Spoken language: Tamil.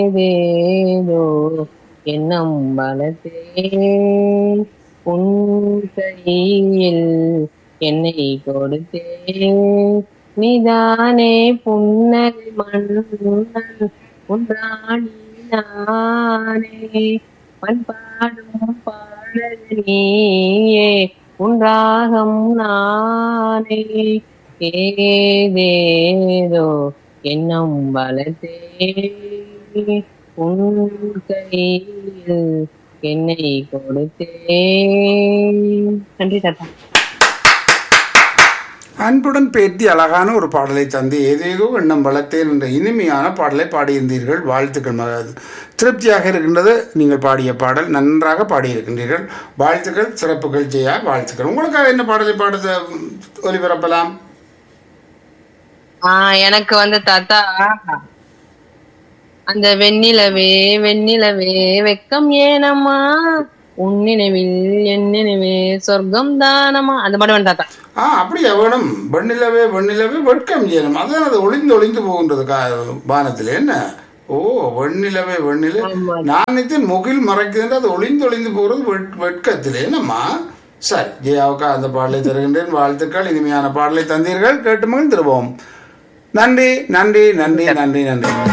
ஏதேதோ எண்ணம் வளர்த்தேன் உன் கையில் என்னை கொடுத்தேன் நீதானே புன்னகை மன்னன் உன்றாணி நானே பண்பாடும் பாடல் நீயே உன்றாகம் நானே ஏதேதோ எண்ணம் வளர்த்தே உன் கையில் என்னை கொடுத்தேன் நன்றி தாத்தா அன்புடன் பேத்தி அழகான ஒரு பாடலை தந்து ஏதேதோ எண்ணம் வளர்த்தேன் என்ற இனிமையான பாடலை பாடியிருந்தீர்கள் வாழ்த்துக்கள் மக- திருப்தியாக இருக்கின்றது நீங்கள் பாடிய பாடல் நன்றாக பாடியிருக்கின்றீர்கள் வாழ்த்துக்கள் சிறப்புகள் செய்ய வாழ்த்துக்கள் உங்களுக்காக என்ன பாடலை பாடுத ஒலிபரப்பலாம் ஆஹ் எனக்கு வந்து தாத்தா அந்த வெண்ணிலவே வெண்ணிலவே வெக்கம் ஏனம்மா உன் நினைவில் என் நினைவே சொர்க்கம் தானம்மா அந்த மாதிரி வந்து தாத்தா ஆ அப்படியா வேணும் வெண்ணிலவே வெண்ணிலவே வெட்கம் செய்யணும் அதான் அது ஒளிந்து ஒளிந்து போகின்றது கா வானத்தில் என்ன ஓ வெண்ணிலவே வெண்ணில நான் நினைத்தேன் முகில் மறைக்குதுன்ற அது ஒளிந்து ஒளிந்து போகிறது வெட் வெட்கத்தில் என்னம்மா சரி ஜெயாவுக்கு அந்த பாடலை தருகின்றேன் வாழ்த்துக்கள் இனிமையான பாடலை தந்தீர்கள் கேட்டு மகிழ்ந்திருவோம் நன்றி நன்றி நன்றி நன்றி நன்றி